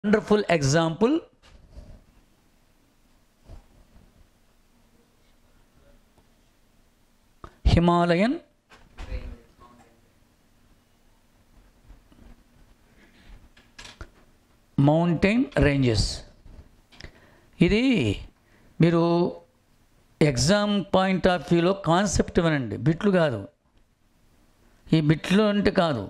Wonderful example Himalayan mountain ranges ఇది మీరు exam point of వ్యూలో కాన్సెప్ట్ వినండి బిట్లు కాదు ఈ బిట్లు అంటే కాదు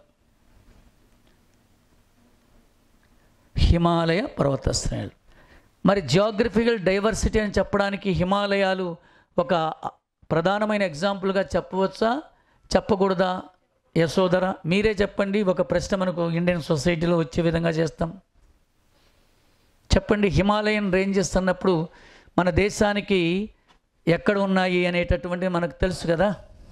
హిమాలయ పర్వత శ్రేణులు మరి జియోగ్రఫికల్ డైవర్సిటీ అని చెప్పడానికి హిమాలయాలు ఒక ప్రధానమైన ఎగ్జాంపుల్గా చెప్పవచ్చా చెప్పకూడదా యశోదర మీరే చెప్పండి ఒక ప్రశ్న మనకు ఇండియన్ సొసైటీలో వచ్చే విధంగా చేస్తాం చెప్పండి హిమాలయన్ రేంజెస్ అన్నప్పుడు మన దేశానికి ఎక్కడ ఉన్నాయి అనేటటువంటి మనకు తెలుసు కదా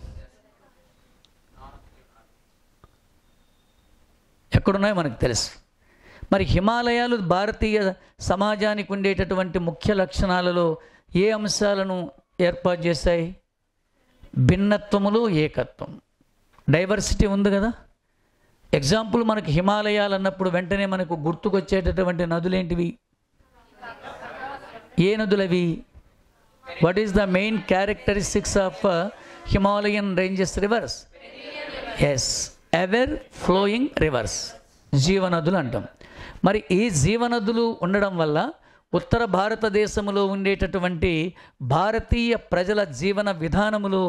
ఎక్కడున్నాయో మనకు తెలుసు మరి హిమాలయాలు భారతీయ సమాజానికి ఉండేటటువంటి ముఖ్య లక్షణాలలో ఏ అంశాలను ఏర్పాటు చేశాయి భిన్నత్వములు ఏకత్వం డైవర్సిటీ ఉంది కదా ఎగ్జాంపుల్ మనకు హిమాలయాలు అన్నప్పుడు వెంటనే మనకు గుర్తుకొచ్చేటటువంటి నదులేంటివి ఏ నదులవి what is the main characteristics of Himalayan ranges rivers yes ever flowing rivers జీవనదులు అంటాం మరి ఈ జీవనదులు ఉండడం వల్ల ఉత్తర భారతదేశంలో ఉండేటటువంటి భారతీయ ప్రజల జీవన విధానములో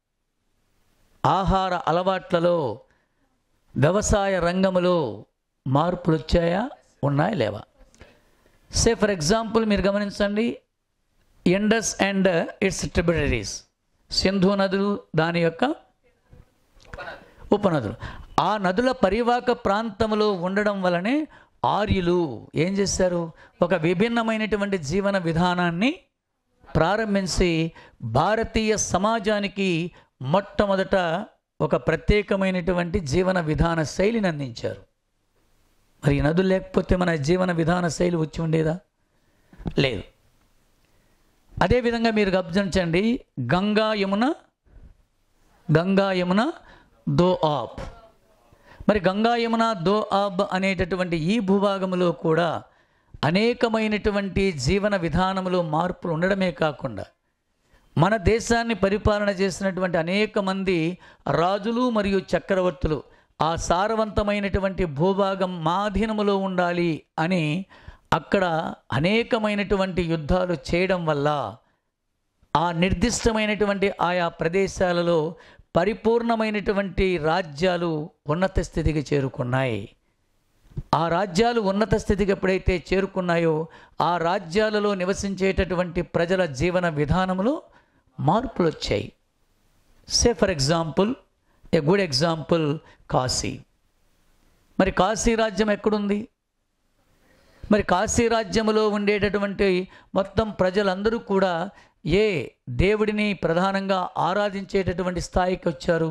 ఆహార అలవాట్లలో వ్యవసాయ రంగములో మార్పులు వచ్చాయా ఉన్నాయా లేవా సే ఫర్ ఎగ్జాంపుల్ మీరు గమనించండి Indus and its tributaries Sindhu నదులు దాని యొక్క ఉపనదులు ఆ నదుల పరివాహక ప్రాంతంలో ఉండడం వలనే ఆర్యులు ఏం చేశారు ఒక విభిన్నమైనటువంటి జీవన విధానాన్ని ప్రారంభించి భారతీయ సమాజానికి మొట్టమొదట ఒక ప్రత్యేకమైనటువంటి జీవన విధాన శైలిని అందించారు మరి ఈ నదులు లేకపోతే మన జీవన విధాన శైలి వచ్చి ఉండేదా లేదు అదేవిధంగా మీరు గమనించండి గంగా యమున గంగా యమున దో ఆబ్ మరి గంగా యమున దో ఆబ్ అనేటటువంటి ఈ భూభాగంలో కూడా అనేకమైనటువంటి జీవన విధానంలో మార్పులు ఉండడమే కాకుండా మన దేశాన్ని పరిపాలన చేసినటువంటి అనేక మంది రాజులు మరియు చక్రవర్తులు ఆ సారవంతమైనటువంటి భూభాగం మా అధీనములో ఉండాలి అని అక్కడ అనేకమైనటువంటి యుద్ధాలు చేయడం వల్ల ఆ నిర్దిష్టమైనటువంటి ఆయా ప్రదేశాలలో పరిపూర్ణమైనటువంటి రాజ్యాలు ఉన్నత స్థితికి చేరుకున్నాయి ఆ రాజ్యాలు ఉన్నత స్థితికి ఎప్పుడైతే చేరుకున్నాయో ఆ రాజ్యాలలో నివసించేటటువంటి ప్రజల జీవన విధానంలో మార్పులు వచ్చాయి say for example a good example Kashi మరి కాశీ రాజ్యం ఎక్కడుంది మరి కాశీ రాజ్యములో ఉండేటటువంటి మొత్తం ప్రజలందరూ కూడా ఏ దేవుడిని ప్రధానంగా ఆరాధించేటటువంటి స్థాయికి వచ్చారు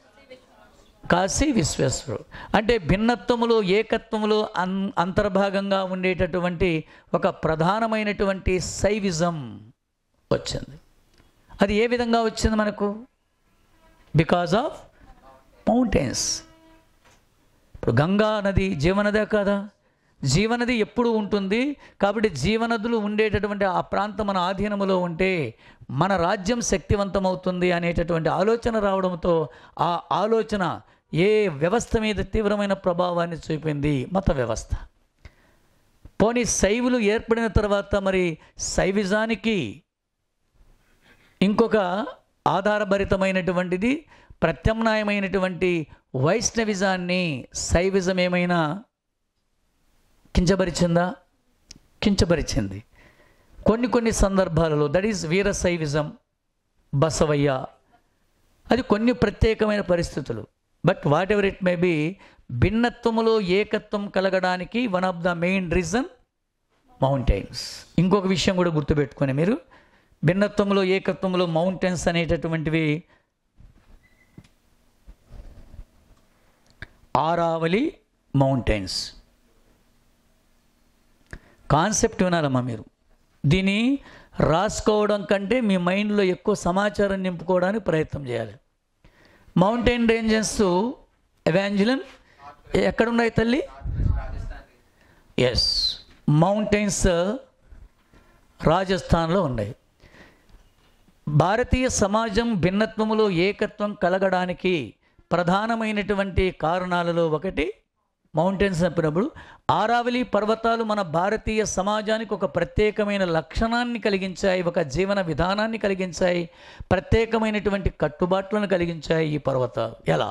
కాశీ విశ్వేశ్వరుడు అంటే భిన్నత్వములో ఏకత్వములో అన్ అంతర్భాగంగా ఉండేటటువంటి ఒక ప్రధానమైనటువంటి సైవిజం వచ్చింది అది ఏ విధంగా వచ్చింది మనకు బికాజ్ ఆఫ్ మౌంటైన్స్ ఇప్పుడు గంగా నది జీవనదే కాదా జీవనది ఎప్పుడు ఉంటుంది కాబట్టి జీవనదులు ఉండేటటువంటి ఆ ప్రాంతం మన ఆధీనములో ఉంటే మన రాజ్యం శక్తివంతమవుతుంది అనేటటువంటి ఆలోచన రావడంతో ఆ ఆలోచన ఏ వ్యవస్థ మీద తీవ్రమైన ప్రభావాన్ని చూపింది మత వ్యవస్థ పోనీ శైవులు ఏర్పడిన తర్వాత మరి శైవిజానికి ఇంకొక ఆధారభరితమైనటువంటిది ప్రత్యామ్నాయమైనటువంటి వైష్ణవిజాన్ని శైవిజం ఏమైనా కించపరిచిందా కించపరిచింది కొన్ని కొన్ని సందర్భాలలో that is Veera Shaivism Basavayya అది కొన్ని ప్రత్యేకమైన పరిస్థితులు but whatever it may be భిన్నత్వములో ఏకత్వం కలగడానికి one of the main reason mountains ఇంకొక విషయం కూడా గుర్తుపెట్టుకొని మీరు భిన్నత్వంలో ఏకత్వంలో మౌంటైన్స్ అనేటటువంటివి ఆరావళి మౌంటైన్స్ కాన్సెప్ట్ వినాలమ్మా మీరు దీన్ని రాసుకోవడం కంటే మీ మైండ్లో ఎక్కువ సమాచారం నింపుకోవడానికి ప్రయత్నం చేయాలి మౌంటైన్ రేంజెస్ ఎవాంజులన్ ఎక్కడున్నాయి తల్లి ఎస్ మౌంటైన్స్ రాజస్థాన్లో ఉన్నాయి భారతీయ సమాజం భిన్నత్వములో ఏకత్వం కలగడానికి ప్రధానమైనటువంటి కారణాలలో ఒకటి మౌంటైన్స్ చెప్పినప్పుడు ఆరావళి పర్వతాలు మన భారతీయ సమాజానికి ఒక ప్రత్యేకమైన లక్షణాన్ని కలిగించాయి ఒక జీవన విధానాన్ని కలిగించాయి ప్రత్యేకమైనటువంటి కట్టుబాట్లను కలిగించాయి ఈ పర్వతాలు ఎలా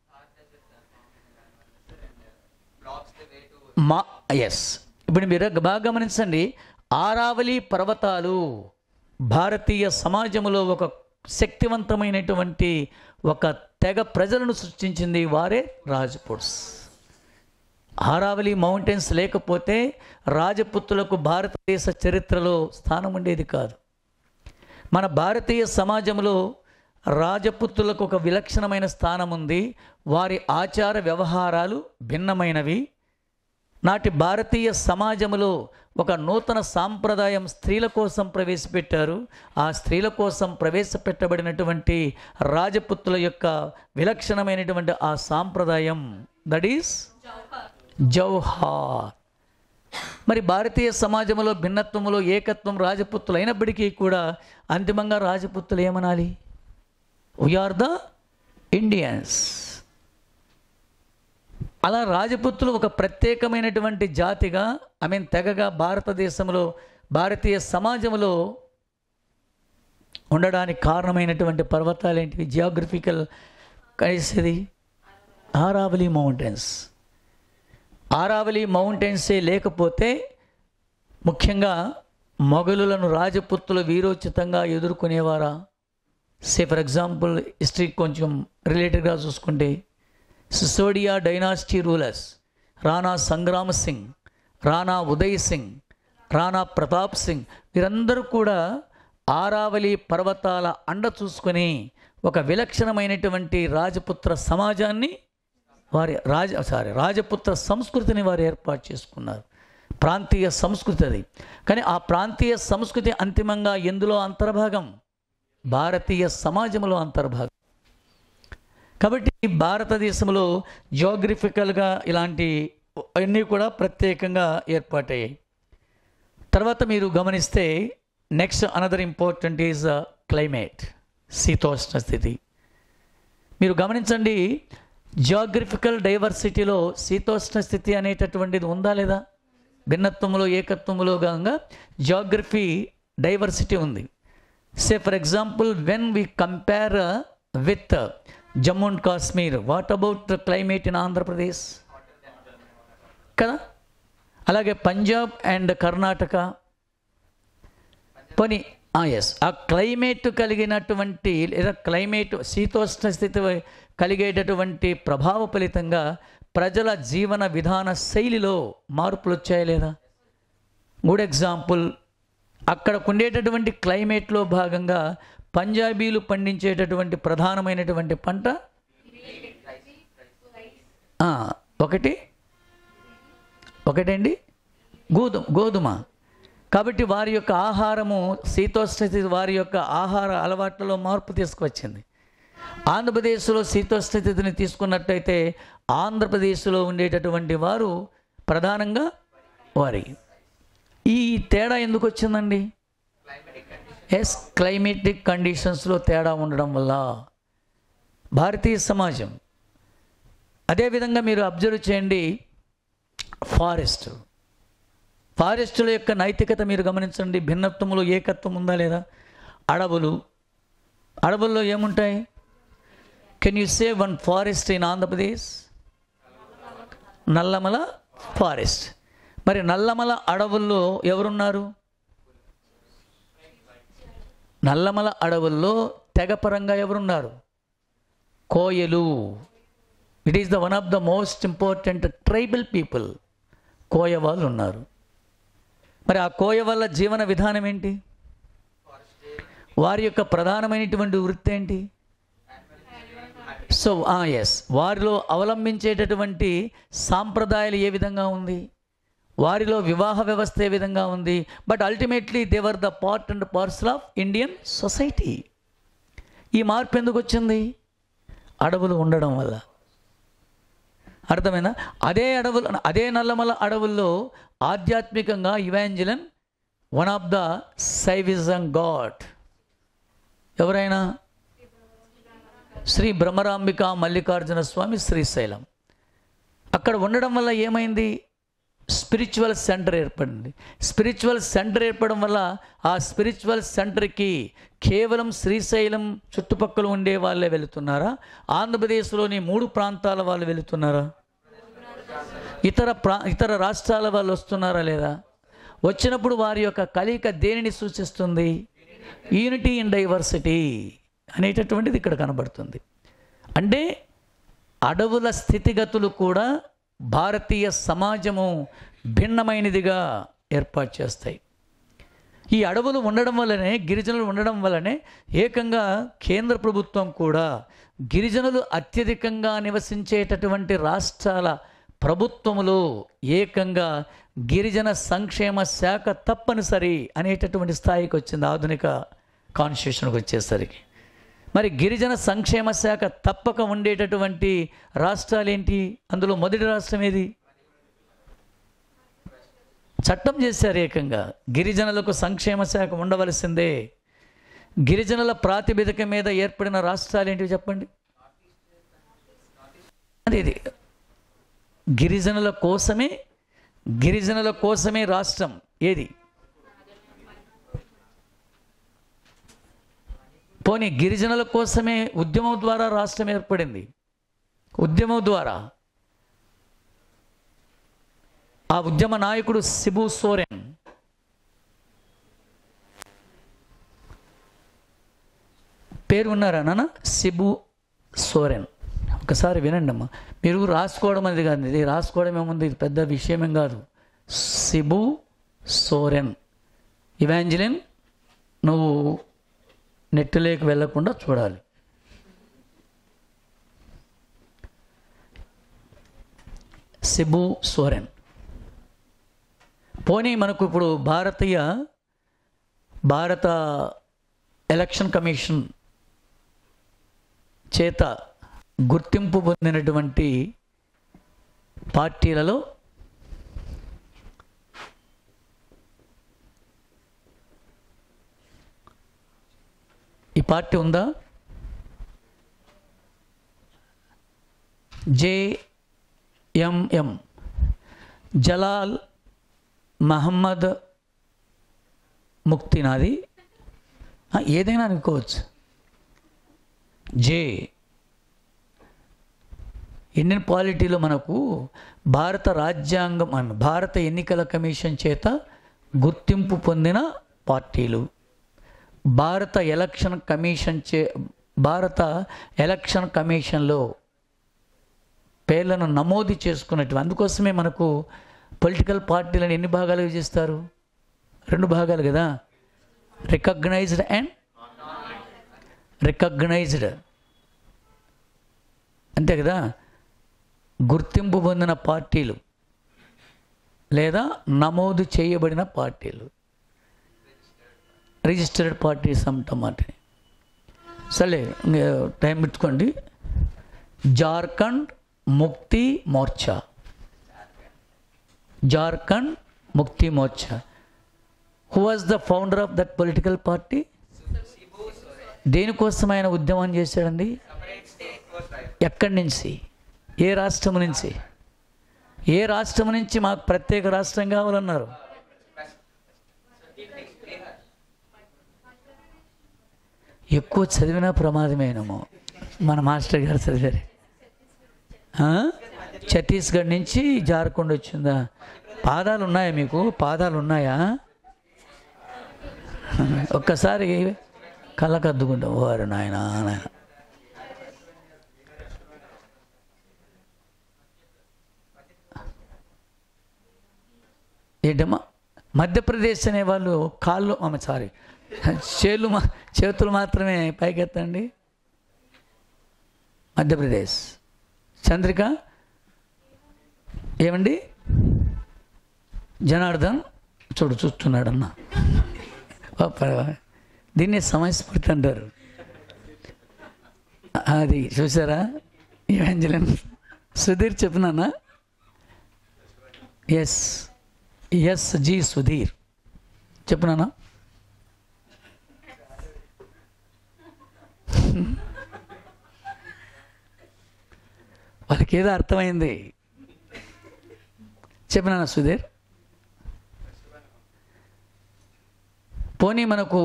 మా ఎస్ ఇప్పుడు మీరు బాగా గమనించండి ఆరావళి పర్వతాలు భారతీయ సమాజంలో ఒక శక్తివంతమైనటువంటి ఒక తెగ ప్రజలను సృష్టించింది వారే రాజ్పుట్స్ ఆరావళి మౌంటైన్స్ లేకపోతే రాజపుత్రులకు భారతదేశ చరిత్రలో స్థానం ఉండేది కాదు మన భారతీయ సమాజంలో రాజపుత్రులకు ఒక విలక్షణమైన స్థానం ఉంది వారి ఆచార వ్యవహారాలు భిన్నమైనవి నాటి భారతీయ సమాజంలో ఒక నూతన సాంప్రదాయం స్త్రీల కోసం ప్రవేశపెట్టారు ఆ స్త్రీల కోసం ప్రవేశపెట్టబడినటువంటి రాజపుత్రుల యొక్క విలక్షణమైనటువంటి ఆ సాంప్రదాయం దట్ ఈస్ జౌహార్ మరి భారతీయ సమాజంలో భిన్నత్వంలో ఏకత్వం రాజపుత్రులు అయినప్పటికీ కూడా అంతిమంగా రాజపుత్రులు ఏమనాలి వీఆర్ ద ఇండియన్స్ అలా రాజపుత్రులు ఒక ప్రత్యేకమైనటువంటి జాతిగా ఐ మీన్ తెగగా భారతదేశంలో భారతీయ సమాజంలో ఉండడానికి కారణమైనటువంటి పర్వతాలు ఏంటివి జియోగ్రఫికల్ కలిసేది ఆరావలి మౌంటైన్స్ ఆరావలి మౌంటైన్సే లేకపోతే ముఖ్యంగా మొఘలులను రాజపుత్రులు వీరోచితంగా ఎదుర్కొనేవారా సే ఫర్ ఎగ్జాంపుల్ హిస్టరీ కొంచెం రిలేటెడ్గా చూసుకుంటే సిసోడియా డైనాసిటీ రూలర్స్ రాణా సంగ్రామ్ సింగ్ రాణా ఉదయ్ సింగ్ రాణా ప్రతాప్ సింగ్ వీరందరూ కూడా ఆరావళి పర్వతాల అండ చూసుకొని ఒక విలక్షణమైనటువంటి రాజపుత్ర సమాజాన్ని వారి రాజ సారీ రాజపుత్ర సంస్కృతిని వారు ఏర్పాటు చేసుకున్నారు ప్రాంతీయ సంస్కృతి అది కానీ ఆ ప్రాంతీయ సంస్కృతి అంతిమంగా ఎందులో అంతర్భాగం భారతీయ సమాజంలో అంతర్భాగం కాబట్టి భారతదేశంలో జియోగ్రఫికల్గా ఇలాంటి అన్నీ కూడా ప్రత్యేకంగా ఏర్పాటయ్యాయి తర్వాత మీరు గమనిస్తే next another important is climate శీతోష్ణ స్థితి మీరు గమనించండి జియోగ్రఫికల్ డైవర్సిటీలో శీతోష్ణ స్థితి అనేటటువంటిది ఉందా లేదా భిన్నత్వంలో ఏకత్వంలో భాగంగా జియోగ్రఫీ డైవర్సిటీ ఉంది say for example when we compare with Jammu and Kashmir what about climate in Andhra Pradesh కదా అలాగే పంజాబ్ అండ్ కర్ణాటక పోనీ ఎస్ ఆ క్లైమేట్ కలిగినటువంటి లేదా క్లైమేట్ శీతోష్ణ స్థితి కలిగేటటువంటి ప్రభావ ఫలితంగా ప్రజల జీవన విధాన శైలిలో మార్పులు వచ్చాయి లేదా గుడ్ ఎగ్జాంపుల్ అక్కడ ఉండేటటువంటి క్లైమేట్లో భాగంగా పంజాబీలు పండించేటటువంటి ప్రధానమైనటువంటి పంట ఆ, ఒకటి ఒకటండి గోధుమ గోధుమ కాబట్టి వారి యొక్క ఆహారము శీతోష్ణ స్థితి వారి యొక్క ఆహార అలవాట్లలో మార్పు తీసుకువచ్చింది ఆంధ్రప్రదేశ్లో శీతోష్ణ స్థితిని తీసుకున్నట్టయితే ఆంధ్రప్రదేశ్లో ఉండేటటువంటి వారు ప్రధానంగా వారి ఈ తేడా ఎందుకు వచ్చిందండి ఎస్ క్లైమేటిక్ కండిషన్స్లో తేడా ఉండడం వల్ల భారతీయ సమాజం అదేవిధంగా మీరు అబ్జర్వ్ చేయండి ఫారెస్ట్ ఫారెస్టుల యొక్క నైతికత మీరు గమనించండి భిన్నత్వములో ఏకత్వం ఉందా లేదా అడవులు అడవుల్లో ఏముంటాయి can you say one forest in Andhra Pradesh Nallamala forest మరి నల్లమల అడవుల్లో ఎవరున్నారు నల్లమల అడవుల్లో తెగపరంగా ఎవరున్నారు కోయలు it is the one of the most important tribal people Koya వాళ్ళు ఉన్నారు మరి ఆ కోయ వాళ్ళ జీవన విధానం ఏంటి వారి యొక్క ప్రధానమైనటువంటి వృత్తి ఏంటి సో ఎస్ వారిలో అవలంబించేటటువంటి సాంప్రదాయాలు ఏ విధంగా ఉంది వారిలో వివాహ వ్యవస్థ ఏ విధంగా ఉంది but ultimately they're the part and parcel of Indian society ఈ మార్పు ఎందుకు వచ్చింది అడవులు ఉండడం వల్ల అర్థమైందా అదే అడవులు అదే నల్లమల అడవుల్లో ఆధ్యాత్మికంగా Evangeline one of the Shaivism god ఎవరైనా శ్రీ బ్రహ్మరాంబిక మల్లికార్జున స్వామి శ్రీశైలం అక్కడ ఉండడం వల్ల ఏమైంది స్పిరిచువల్ సెంటర్ ఏర్పడింది స్పిరిచువల్ సెంటర్ ఏర్పడడం వల్ల ఆ స్పిరిచువల్ సెంటర్కి కేవలం శ్రీశైలం చుట్టుపక్కల ఉండే వాళ్ళే వెళుతున్నారా ఆంధ్రప్రదేశ్లోని మూడు ప్రాంతాల వాళ్ళు వెళుతున్నారా ఇతర ప్రా ఇతర రాష్ట్రాల వాళ్ళు వస్తున్నారా లేదా వచ్చినప్పుడు వారి యొక్క కలయిక దేనిని సూచిస్తుంది యూనిటీ ఇన్ డైవర్సిటీ అనేటటువంటిది ఇక్కడ కనబడుతుంది అంటే అడవుల స్థితిగతులు కూడా భారతీయ సమాజము భిన్నమైనదిగా ఏర్పాటు చేస్తాయి ఈ అడవులు ఉండడం వల్లనే గిరిజనులు ఉండడం వల్లనే ఏకంగా కేంద్ర ప్రభుత్వం కూడా గిరిజనులు అత్యధికంగా నివసించేటటువంటి రాష్ట్రాల ప్రభుత్వములో ఏకంగా గిరిజన సంక్షేమ శాఖ తప్పనిసరి అనేటటువంటి స్థాయికి వచ్చింది ఆధునిక కాన్స్టిట్యూషన్కి వచ్చేసరికి మరి గిరిజన సంక్షేమ శాఖ తప్పక ఉండేటటువంటి రాష్ట్రాలు ఏంటి అందులో మొదటి రాష్ట్రం ఏది చట్టం చేశారు ఏకంగా గిరిజనులకు సంక్షేమ శాఖ ఉండవలసిందే గిరిజనుల ప్రాతిపదిక మీద ఏర్పడిన రాష్ట్రాలు ఏంటివి చెప్పండి అది ఇది గిరిజనుల కోసమే గిరిజనుల కోసమే రాష్ట్రం ఏది పోనీ గిరిజనుల కోసమే ఉద్యమం ద్వారా రాష్ట్రం ఏర్పడింది ఉద్యమం ద్వారా ఆ ఉద్యమ నాయకుడు సిబు సోరెన్ పేరు ఉన్నారా నాన్న సిబు సోరెన్ ఒకసారి వినండి అమ్మా మీరు రాసుకోవడం అనేది కాదు ఇది రాసుకోవడం ఏముంది ఇది పెద్ద విషయమేం కాదు సిబు సోరెన్ ఇవాంజలిన్ నువ్వు నెట్టులేకి వెళ్లకుండా చూడాలి సిబు సోరెన్ పోనీ మనకు ఇప్పుడు భారతీయ భారత ఎలక్షన్ కమిషన్ చేత గుర్తింపు పొందినటువంటి పార్టీలలో ఈ పార్టీ ఉందా జేఎంఎం జలాల్ మహమ్మద్ ముక్తి నాది ఆ, ఏదైనా అనుకోవచ్చు జే ఇండియన్ పాలిటీలో మనకు భారత రాజ్యాంగం అన్న భారత ఎన్నికల కమిషన్ చేత గుర్తింపు పొందిన పార్టీలు భారత ఎలక్షన్ కమిషన్ చే భారత ఎలక్షన్ కమిషన్లో పేర్లను నమోదు చేసుకున్నట్టు అందుకోసమే మనకు పొలిటికల్ పార్టీలను ఎన్ని భాగాలు విభజిస్తారు రెండు భాగాలు కదా రికగ్నైజ్డ్ అండ్ రికగ్నైజ్డ్ అంతే కదా గుర్తింపు పొందిన పార్టీలు లేదా నమోదు చేయబడిన పార్టీలు రిజిస్టర్డ్ పార్టీస్ అంటాం వాటిని సరే ఇంక టైం పెట్టుకోండి Jharkhand Mukti Morcha Jharkhand Mukti Morcha who was the founder of that political party దేనికోసం ఆయన ఉద్యమం చేశాడండి ఎక్కడి నుంచి ఏ రాష్ట్రం నుంచి ఏ రాష్ట్రం నుంచి మాకు ప్రత్యేక రాష్ట్రం కావాలన్నారు ఎక్కువ చదివినా ప్రమాదమేనేమో మన మాస్టర్ గారు చదివారు ఆ? ఛత్తీస్గఢ్ నుంచి జార్ఖండ్ వచ్చిందా పాదాలు ఉన్నాయా మీకు పాదాలు ఉన్నాయా ఒక్కసారి కళ్ళకద్దుకుంటాం వారు నాయన నాయన ఏంటమ్మా మధ్యప్రదేశ్ అనే వాళ్ళు కాళ్ళు అమ్మ సారీ చేతులు మా చేతులు మాత్రమే పైకెత్తండి మధ్యప్రదేశ్ చంద్రిక ఏమండి జనార్దన్ చూడు చూస్తున్నాడన్న దీన్ని సమయస్ఫూర్తి అంటారు అది చూసారా ఈవెంజలిన్ సుధీర్ చెప్పినానా ఎస్ ఎస్ జి సుధీర్ చెప్పినానా వాళ్ళకి ఏదో అర్థమైంది చెప్పినానా సుధీర్ పోనీ మనకు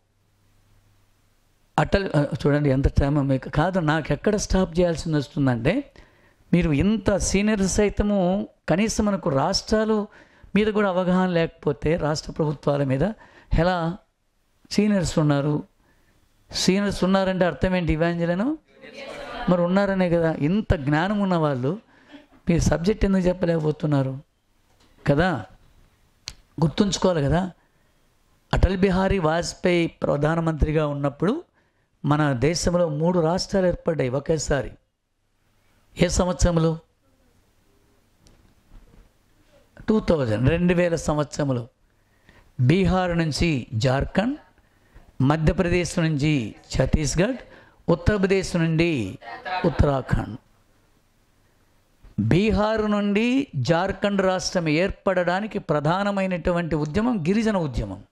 అటల్ ఆ, చూడండి ఎంత టైం మీకు కాదు నాకు ఎక్కడ స్టాప్ చేయాల్సింది వస్తుందంటే మీరు ఇంత సీనియర్ సైతము కనీసం మనకు రాష్ట్రాలు మీద కూడా అవగాహన లేకపోతే రాష్ట్ర ప్రభుత్వాల మీద ఎలా సీనియర్స్ ఉన్నారు సీనియర్స్ ఉన్నారంటే అర్థం ఏంటి ఇవాంజలను మరి ఉన్నారనే కదా ఇంత జ్ఞానం ఉన్న వాళ్ళు మీరు సబ్జెక్ట్ ఎందుకు చెప్పలేకపోతున్నారు కదా గుర్తుంచుకోవాలి కదా అటల్ బిహారీ వాజ్పేయి ప్రధానమంత్రిగా ఉన్నప్పుడు మన దేశంలో మూడు రాష్ట్రాలు ఏర్పడ్డాయి ఒకేసారి ఏ సంవత్సరంలో టూ థౌజండ్ రెండు వేల సంవత్సరంలో బీహార్ నుంచి జార్ఖండ్ మధ్యప్రదేశ్ నుంచి ఛత్తీస్గఢ్ ఉత్తరప్రదేశ్ నుండి ఉత్తరాఖండ్ బీహార్ నుండి జార్ఖండ్ రాష్ట్రం ఏర్పడడానికి ప్రధానమైనటువంటి ఉద్యమం గిరిజన ఉద్యమం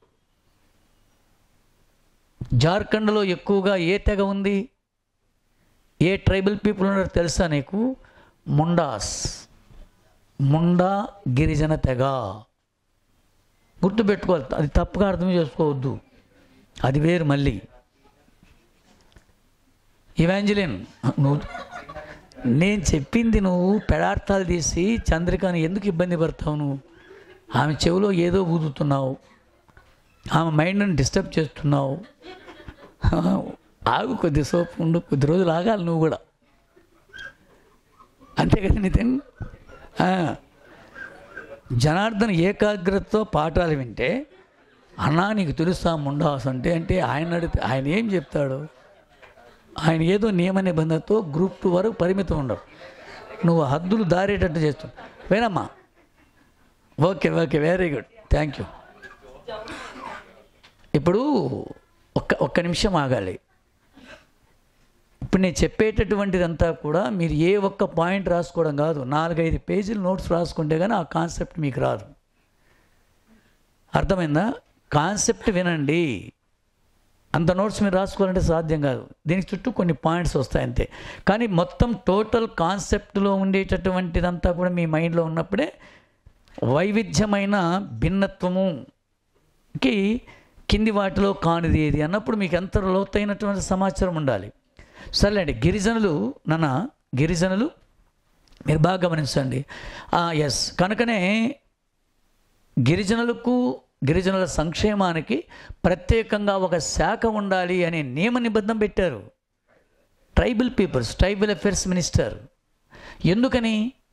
జార్ఖండ్లో ఎక్కువగా ఏ తెగ ఉంది ఏ ట్రైబల్ పీపుల్ ఉన్నారో తెలుసా నీకు ముండాస్ ముండా గిరిజన తెగ గుర్తుపెట్టుకోవాలి అది తప్పుగా అర్థం చేసుకోవద్దు అది వేరు మళ్ళీ ఇవాంజలిన్ నువ్వు నేను చెప్పింది నువ్వు పెడార్థాలు తీసి చంద్రికను ఎందుకు ఇబ్బంది పడతావు నువ్వు ఆమె చెవిలో ఏదో ఊదుతున్నావు ఆమె మైండ్ని డిస్టర్బ్ చేస్తున్నావు ఆగు కొద్ది సోపు ఉండు కొద్ది రోజులు ఆగాలి నువ్వు కూడా అంతే కదా నితిన్ ఆ. జనార్దన్ ఏకాగ్రతతో పాఠాలు వింటే అన్నా నీకు తెలుసా ముండాస్ అంటే అంటే ఆయన అడిగితే ఆయన ఏం చెప్తాడు ఆయన ఏదో నియమ నిబంధనతో గ్రూప్ టూ వరకు పరిమితం ఉండవు నువ్వు హద్దులు దారేటట్టు చేస్తావు వేనమ్మా okay okay very good thank you ఇప్పుడు ఒక్క ఒక్క నిమిషం ఆగాలి ఇప్పుడు నేను చెప్పేటటువంటిదంతా కూడా మీరు ఏ ఒక్క పాయింట్ రాసుకోవడం కాదు నాలుగైదు పేజీలు నోట్స్ రాసుకుంటే కానీ ఆ కాన్సెప్ట్ మీకు రాదు అర్థమైందా కాన్సెప్ట్ వినండి అంత నోట్స్ మీరు రాసుకోవాలంటే సాధ్యం కాదు దీనికి చుట్టూ కొన్ని పాయింట్స్ వస్తాయి అంతే కానీ మొత్తం టోటల్ కాన్సెప్ట్లో ఉండేటటువంటిదంతా కూడా మీ మైండ్లో ఉన్నప్పుడే వైవిధ్యమైన భిన్నత్వముకి కింది వాటిలో కానిది ఏది అన్నప్పుడు మీకు ఎంత లోతైనటువంటి సమాచారం ఉండాలి సర్లేండి గిరిజనులు నాన్న గిరిజనులు మీరు బాగా గమనించండి ఎస్ కనుకనే గిరిజనులకు గిరిజనుల సంక్షేమానికి ప్రత్యేకంగా ఒక శాఖ ఉండాలి అనే నియమ నిబంధన పెట్టారు tribal peoples tribal affairs minister ఎందుకని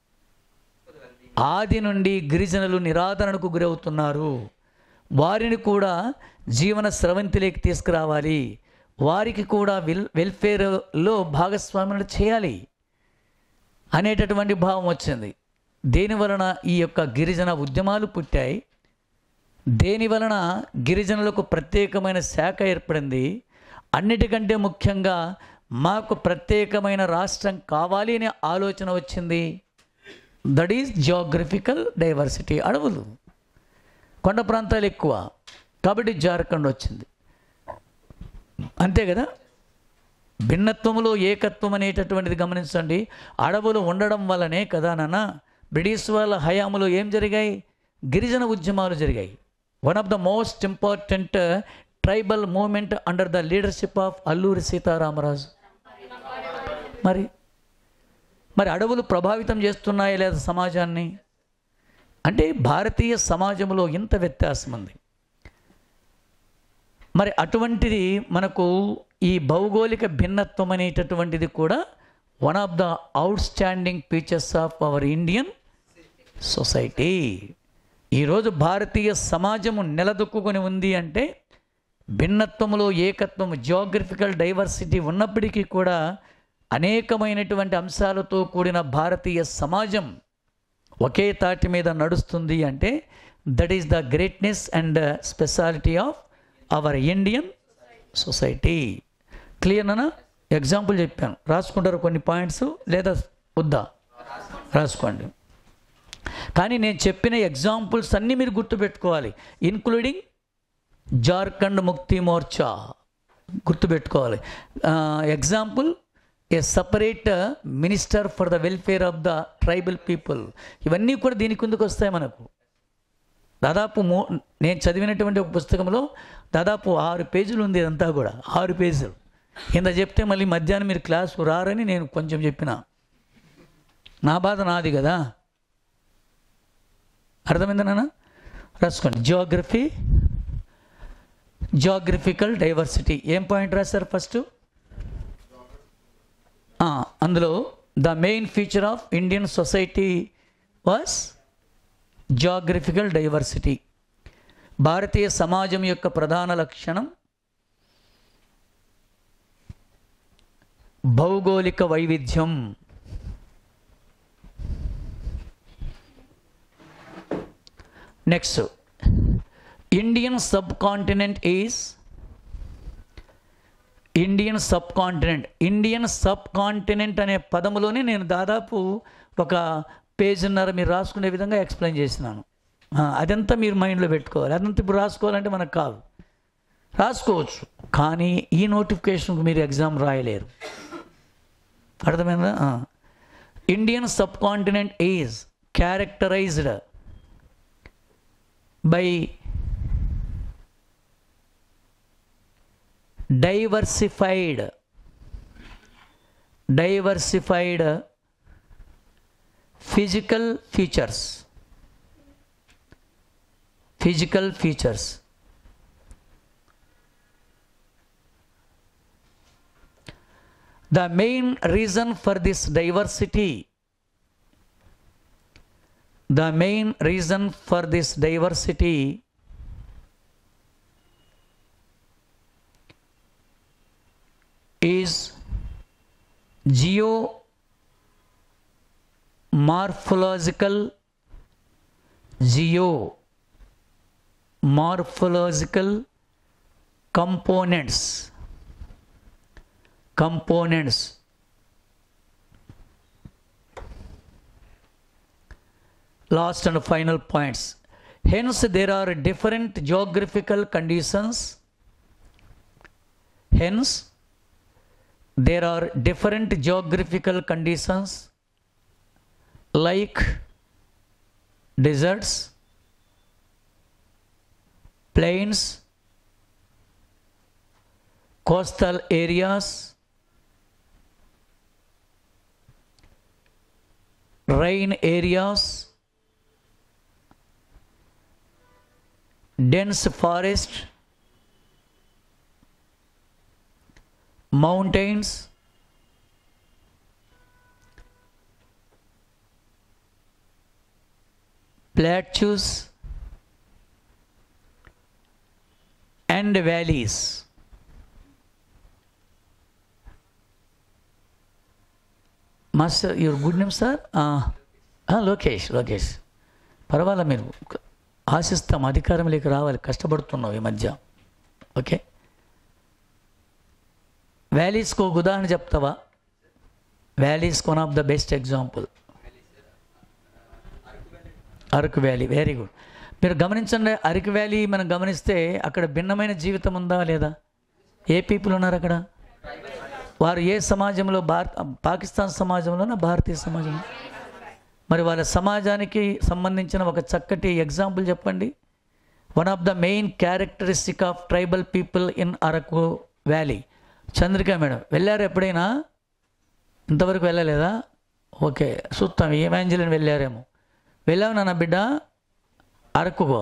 ఆది నుండి గిరిజనులు నిరాదరణకు గురవుతున్నారు వారిని కూడా జీవన స్రవంతిలోకి తీసుకురావాలి వారికి కూడా వెల్ వెల్ఫేర్లో భాగస్వామ్యం చేయాలి అనేటటువంటి భావం వచ్చింది దేని వలన ఈ యొక్క గిరిజన ఉద్యమాలు పుట్టాయి దేని వలన గిరిజనులకు ప్రత్యేకమైన శాఖ ఏర్పడింది అన్నిటికంటే ముఖ్యంగా మాకు ప్రత్యేకమైన రాష్ట్రం కావాలి అనే ఆలోచన వచ్చింది దట్ ఈజ్ జియోగ్రఫికల్ డైవర్సిటీ అడవులు కొండ ప్రాంతాలు ఎక్కువ కాబట్టి జార్ఖండ్ వచ్చింది అంతే కదా భిన్నత్వములో ఏకత్వం అనేటటువంటిది గమనించండి అడవులు ఉండడం వల్లనే కదా నాన్న బ్రిటిష్ వాళ్ళ హయాములో ఏం జరిగాయి గిరిజన ఉద్యమాలు జరిగాయి one of the most important tribal movement under the leadership of Alluri Sitarama Raju మరి మరి అడవులు ప్రభావితం చేస్తున్నాయా లేదా సమాజాన్ని అంటే భారతీయ సమాజంలో ఇంత వ్యత్యాసం ఉంది మరి అటువంటిది మనకు ఈ భౌగోళిక భిన్నత్వం అనేటటువంటిది కూడా one of the outstanding features of our Indian society ఈరోజు భారతీయ సమాజము నిలదొక్కుని ఉంది అంటే భిన్నత్వములో ఏకత్వం జియోగ్రఫికల్ డైవర్సిటీ ఉన్నప్పటికీ కూడా అనేకమైనటువంటి అంశాలతో కూడిన భారతీయ సమాజం ఒకే తాటి మీద నడుస్తుంది అంటే that is the greatness and speciality of our Indian society క్లియర్నా ఎగ్జాంపుల్ చెప్పాను రాసుకుంటారు కొన్ని పాయింట్స్ లేదా వద్దా రాసుకోండి కానీ నేను చెప్పిన ఎగ్జాంపుల్స్ అన్నీ మీరు గుర్తుపెట్టుకోవాలి ఇన్క్లూడింగ్ జార్ఖండ్ ముక్తి మోర్చా గుర్తుపెట్టుకోవాలి example a separate minister for the welfare of the tribal people ఇవన్నీ కూడా దీని కిందకు వస్తాయి మనకు దాదాపు మూ నేను చదివినటువంటి ఒక పుస్తకంలో దాదాపు ఆరు పేజీలు ఉంది ఇదంతా కూడా ఆరు పేజీలు కింద చెప్తే మళ్ళీ మధ్యాహ్నం మీరు క్లాసు రారని నేను కొంచెం చెప్పిన నా బాధ నాది కదా అర్థమైందా నాన్న రాసుకోండి జియోగ్రఫీ జియోగ్రఫికల్ డైవర్సిటీ ఏం పాయింట్ రాశారు ఫస్ట్ అందులో the main feature of Indian society was geographical diversity భారతీయ సమాజం యొక్క ప్రధాన లక్షణం భౌగోళిక వైవిధ్యం next Indian subcontinent is Indian subcontinent Indian subcontinent అనే పదములోనే నేను దాదాపు ఒక పేజీన్నర మీరు రాసుకునే విధంగా ఎక్స్ప్లెయిన్ చేసినాను ఆ, అదంతా మీరు మైండ్లో పెట్టుకోవాలి అదంతా ఇప్పుడు రాసుకోవాలంటే మనకు కాదు రాసుకోవచ్చు కానీ ఈ నోటిఫికేషన్కి మీరు ఎగ్జామ్ రాయలేరు అర్థమైందా Indian subcontinent is characterised by diversified diversified physical features physical features the main reason for this diversity the main reason for this diversity is geo morphological geo morphological components components last and final points hence there are different geographical conditions hence there are different geographical conditions like deserts plains coastal areas rain areas, dense forest, mountains, plateaus, and valleys. Master your good name sir Lokesh Lokesh పర్వాలా మీరు ఆశిస్తాం అధికారం లేక రావాలి కష్టపడుతున్నావు ఈ మధ్య okay వ్యాలీస్కి ఒక ఉదాహరణ చెప్తావా valleys one of the best example Araku valley very good మీరు గమనించండి అరకు వ్యాలీ మనం గమనిస్తే అక్కడ భిన్నమైన జీవితం ఉందా లేదా ఏ పీపుల్ ఉన్నారు అక్కడ వారు ఏ సమాజంలో భారత పాకిస్తాన్ సమాజంలోనా భారతీయ సమాజంలో మరి వాళ్ళ సమాజానికి సంబంధించిన ఒక చక్కటి ఎగ్జాంపుల్ చెప్పండి one of the main characteristic of tribal people in Araku valley Chandrika madam వెళ్ళారు ఎప్పుడైనా ఇంతవరకు వెళ్ళలేదా ఓకే చూస్తాం ఏ మ్యాంజిలని వెళ్ళారేమో వెళ్ళావు నాన్న బిడ్డ అరకుకో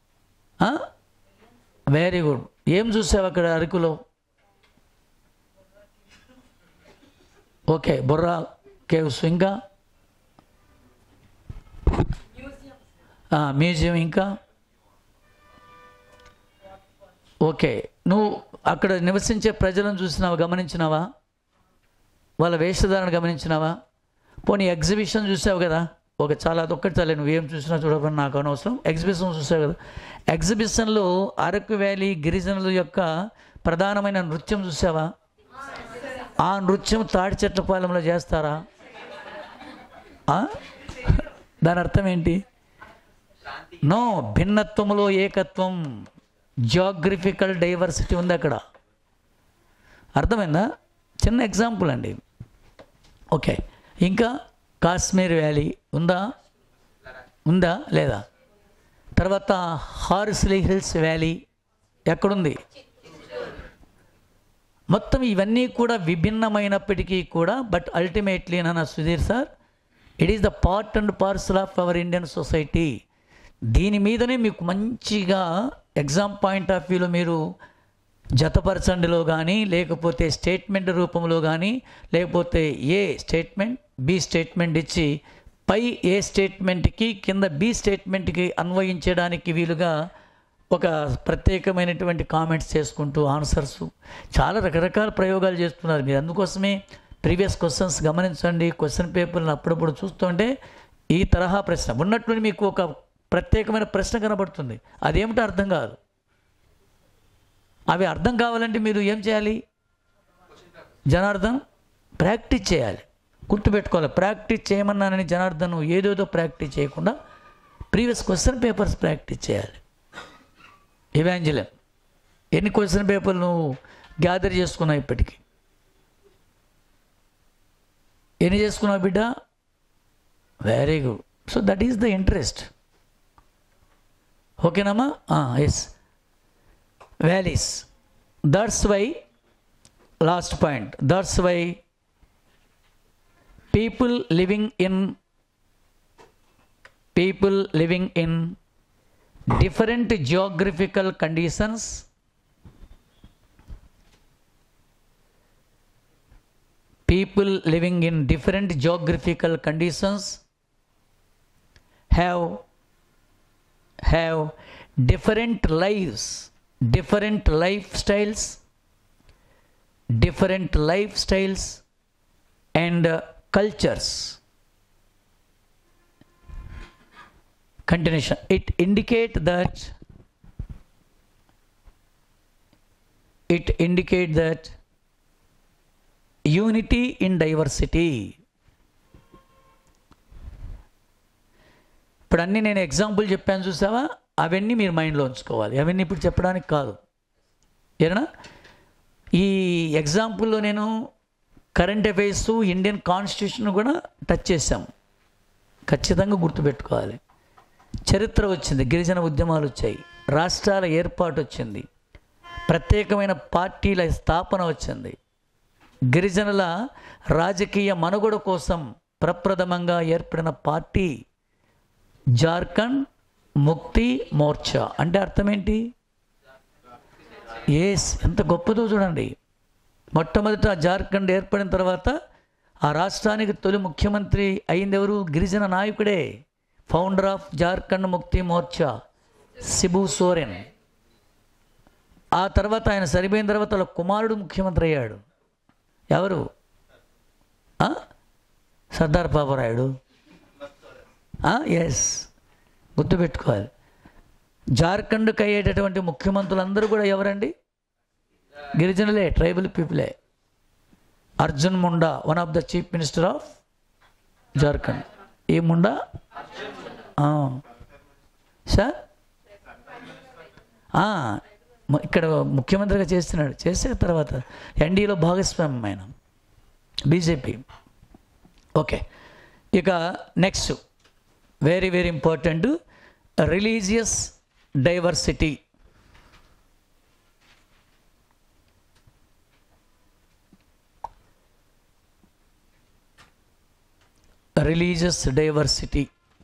వెరీ గుడ్ ఏం చూసావు అక్కడ అరకులో ఓకే బొర్రా కేవ్స్ ఇంకా ఆ, మ్యూజియం ఇంకా ఓకే నువ్వు అక్కడ నివసించే ప్రజలను చూసినావా గమనించినావా వాళ్ళ వేషధారణ గమనించినావా పోనీ ఎగ్జిబిషన్ చూసావు కదా ఒక చాలా అదొక్కటి చాలే నువ్వేం చూసినా చూడకుండా నాకు అనవసరం ఎగ్జిబిషన్ చూసావు కదా ఎగ్జిబిషన్లో అరకు వ్యాలీ గిరిజనుల యొక్క ప్రధానమైన నృత్యం చూసావా ఆ నృత్యం తాడి చెట్ల పాలెంలో చేస్తారా ఆ? దాని అర్థం ఏంటి నో భిన్నత్వములో ఏకత్వం జియోగ్రఫికల్ డైవర్సిటీ ఉంది అక్కడ అర్థమైందా చిన్న ఎగ్జాంపుల్ అండి ఓకే ఇంకా కాశ్మీర్ వ్యాలీ ఉందా ఉందా లేదా తర్వాత హార్స్లీ హిల్స్ వ్యాలీ ఎక్కడుంది మొత్తం ఇవన్నీ కూడా విభిన్నమైనప్పటికీ కూడా బట్ అల్టిమేట్లీ నాన్న Sudhir sir it is the part and parcel of our Indian society దీని మీదనే మీకు మంచిగా ఎగ్జామ్ పాయింట్ ఆఫ్ వ్యూలో మీరు జతపరచండిలో కానీ లేకపోతే స్టేట్మెంట్ రూపంలో కానీ లేకపోతే ఏ స్టేట్మెంట్ బి స్టేట్మెంట్ ఇచ్చి పై ఏ స్టేట్మెంట్కి కింద బి స్టేట్మెంట్కి అన్వయించడానికి వీలుగా ఒక ప్రత్యేకమైనటువంటి కామెంట్స్ చేసుకుంటూ ఆన్సర్స్ చాలా రకరకాల ప్రయోగాలు చేస్తున్నారు మీరు అందుకోసమే ప్రీవియస్ క్వశ్చన్స్ గమనించండి క్వశ్చన్ పేపర్ని అప్పుడప్పుడు చూస్తుంటే ఈ తరహా ప్రశ్న ఉన్నట్లుండి మీకు ఒక ప్రత్యేకమైన ప్రశ్న కనబడుతుంది అదేమిటో అర్థం కాదు అవి అర్థం కావాలంటే మీరు ఏం చేయాలి జనార్దన్ ప్రాక్టీస్ చేయాలి గుర్తుపెట్టుకోవాలి ప్రాక్టీస్ చేయమన్నానని జనార్దన్ నువ్వు ఏదేదో ప్రాక్టీస్ చేయకుండా ప్రీవియస్ క్వశ్చన్ పేపర్స్ ప్రాక్టీస్ చేయాలి ఇవాంజలం ఎన్ని క్వశ్చన్ పేపర్లు నువ్వు గ్యాదర్ చేసుకున్నావు ఇప్పటికీ ఎన్ని చేసుకున్నావు బిడ్డ very good so that is the interest ఓకేనమ్మా yes valleys that's why last point that's why people living in people living in different geographical conditions people living in different geographical conditions have have different lives different lifestyles different lifestyles and uh, cultures continuation it indicate that it indicate that unity in diversity ఇప్పుడు అన్నీ నేను example చెప్పాను చూసావా అవన్నీ మీరు మైండ్లో ఉంచుకోవాలి అవన్నీ ఇప్పుడు చెప్పడానికి కాదు ఏనా ఈ ఎగ్జాంపుల్లో నేను కరెంట్ అఫైర్స్ ఇండియన్ కాన్స్టిట్యూషన్ కూడా టచ్ చేశాము ఖచ్చితంగా గుర్తుపెట్టుకోవాలి చరిత్ర వచ్చింది గిరిజన ఉద్యమాలు వచ్చాయి రాష్ట్రాల ఏర్పాటు వచ్చింది ప్రత్యేకమైన పార్టీల స్థాపన వచ్చింది గిరిజనుల రాజకీయ మనుగడ కోసం ప్రప్రథమంగా ఏర్పడిన పార్టీ జార్ఖండ్ ముక్తి మోర్చా అంటే అర్థం ఏంటి ఎస్ ఎంత గొప్పదో చూడండి మొట్టమొదట జార్ఖండ్ ఏర్పడిన తర్వాత ఆ రాష్ట్రానికి తొలి ముఖ్యమంత్రి అయింది ఎవరు గిరిజన నాయకుడే founder of Jharkhand Mukti Morcha Cebu Soren ఆ తర్వాత ఆయన సరిపోయిన తర్వాత వాళ్ళ కుమారుడు ముఖ్యమంత్రి అయ్యాడు ఎవరు ఆ? సర్దార్ పాపరాయుడు ఎస్ గుర్తుపెట్టుకోవాలి జార్ఖండ్కి అయ్యేటటువంటి ముఖ్యమంత్రులందరూ కూడా ఎవరండి గిరిజనులే ట్రైబల్ పీపులే Arjun Munda one of the chief minister of Jharkhand ఏ ముండా ఆ. సార్ ఆ, మ- ఇక్కడ ముఖ్యమంత్రిగా చేస్తున్నాడు చేసే తర్వాత ఎన్డీఏలో భాగస్వామ్యం ఆయన బీజేపీ ఓకే ఇక next very very important religious diversity religious diversity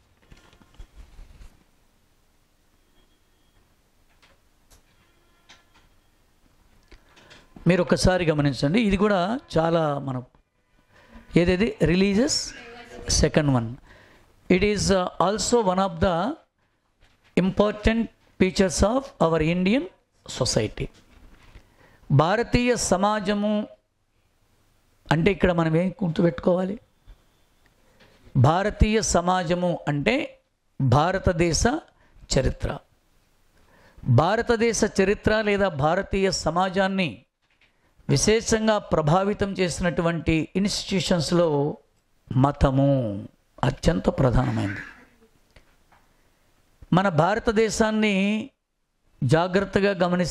మీరు ఒకసారి గమనించండి ఇది కూడా చాలా మనం ఏదేది religious second one it is also one of the important features of our Indian society భారతీయ సమాజము అంటే ఇక్కడ మనం ఏం గుర్తుపెట్టుకోవాలి భారతీయ సమాజము అంటే భారతదేశ చరిత్ర భారతదేశ చరిత్ర లేదా భారతీయ సమాజాన్ని విశేషంగా ప్రభావితం చేసినటువంటి ఇన్స్టిట్యూషన్స్లో మతము అత్యంత ప్రధానమైనది మన భారతదేశాన్ని జాగ్రత్తగా గమనిస్తే